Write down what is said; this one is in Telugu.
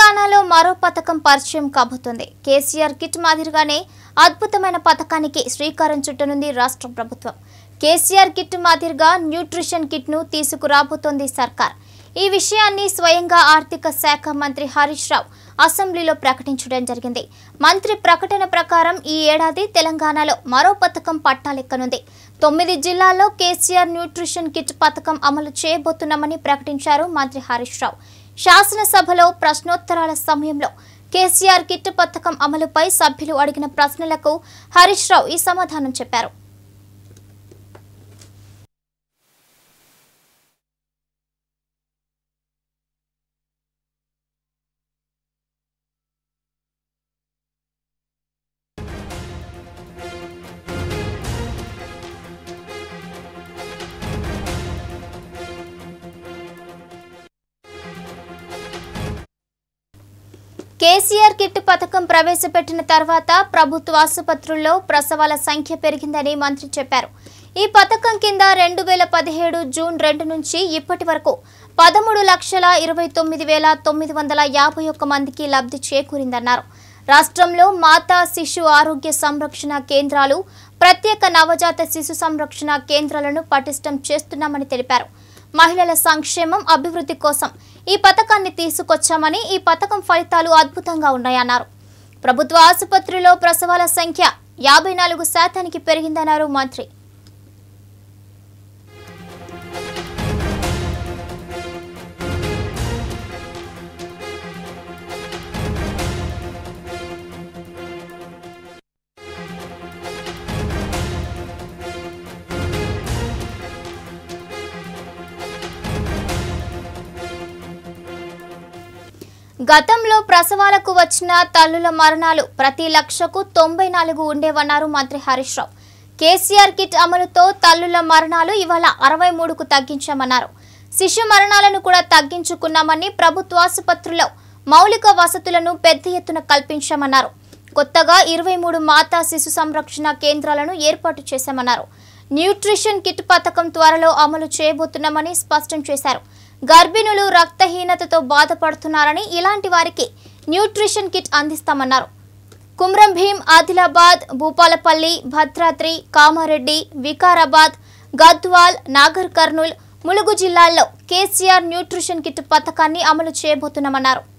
తెలంగాణలో మరో పథకం పరిచయం కాబోతుంది కేసీఆర్ కిట్ మాదిరిగానే అద్భుతమైన పథకానికి శ్రీకారం చుట్టనుంది రాష్ట్ర ప్రభుత్వం కేసీఆర్ కిట్ మాదిరిగా న్యూట్రిషన్ కిట్ను తీసుకురాబోతోంది సర్కార్ ఈ విషయాన్ని స్వయంగా ఆర్థిక శాఖ మంత్రి హరీష్ రావు అసెంబ్లీలో ప్రకటించడం జరిగింది మంత్రి ప్రకటన ప్రకారం ఈ ఏడాది తెలంగాణలో మరో పథకం పట్టాలెక్కనుంది తొమ్మిది జిల్లాల్లో కేసీఆర్ న్యూట్రిషన్ కిట్ పథకం అమలు చేయబోతున్నామని ప్రకటించారు మంత్రి హరీష్ రావు శాసనసభలో ప్రశ్నోత్తరాల సమయంలో కేసీఆర్ కిట్ పథకం అమలుపై సభ్యులు అడిగిన ప్రశ్నలకు హరీష్ రావు ఈ సమాధానం చెప్పారు కేసీఆర్ కిట్ పథకం ప్రవేశపెట్టిన తర్వాత ప్రభుత్వ ఆసుపత్రుల్లో ప్రసవాల సంఖ్య పెరిగిందని మంత్రి చెప్పారు ఈ పథకం కింద రెండు వేల పదిహేడు జూన్ రెండు నుంచి ఇప్పటి వరకు పదమూడు లక్షల ఇరవై తొమ్మిది వేల తొమ్మిది వందల యాభై ఒక్క మందికి లబ్ధి చేకూరిందన్నారు రాష్ట్రంలో మాతా శిశు ఆరోగ్య సంరక్షణ కేంద్రాలు ప్రత్యేక నవజాత శిశు సంరక్షణ కేంద్రాలను పటిష్టం చేస్తున్నామని తెలిపారు మహిళల సంక్షేమం అభివృద్ధి కోసం ఈ పథకాన్ని తీసుకొచ్చామని ఈ పథకం ఫలితాలు అద్భుతంగా ఉన్నాయన్నారు ప్రభుత్వ ఆసుపత్రిలో ప్రసవాల సంఖ్య యాభై నాలుగు శాతానికి పెరిగిందన్నారు మంత్రి గతంలో ప్రసవాలకు వచ్చిన తల్లుల మరణాలు ప్రతి లక్షకు తొంభై నాలుగు ఉండేవన్నారు మంత్రి హరీష్ రావు కేసీఆర్ కిట్ అమలుతో తల్లుల మరణాలు ఇవాళ అరవై మూడుకు తగ్గించామన్నారు శిశు మరణాలను కూడా తగ్గించుకున్నామని ప్రభుత్వ ఆసుపత్రుల్లో మౌలిక వసతులను పెద్ద ఎత్తున కల్పించామన్నారు కొత్తగా ఇరవై మూడు మాతా శిశు సంరక్షణ కేంద్రాలను ఏర్పాటు చేశామన్నారు న్యూట్రిషన్ కిట్ పథకం త్వరలో అమలు చేయబోతున్నామని స్పష్టం చేశారు గర్భిణులు రక్తహీనతతో బాధపడుతున్నారని ఇలాంటి వారికి న్యూట్రిషన్ కిట్ అందిస్తామన్నారు కుమ్రం భీం ఆదిలాబాద్ భూపాలపల్లి భద్రాద్రి కామారెడ్డి వికారాబాద్ గద్వాల్ నాగర్ కర్నూల్ ములుగు జిల్లాల్లో కేసీఆర్ న్యూట్రిషన్ కిట్ పథకాన్ని అమలు చేయబోతున్నామన్నారు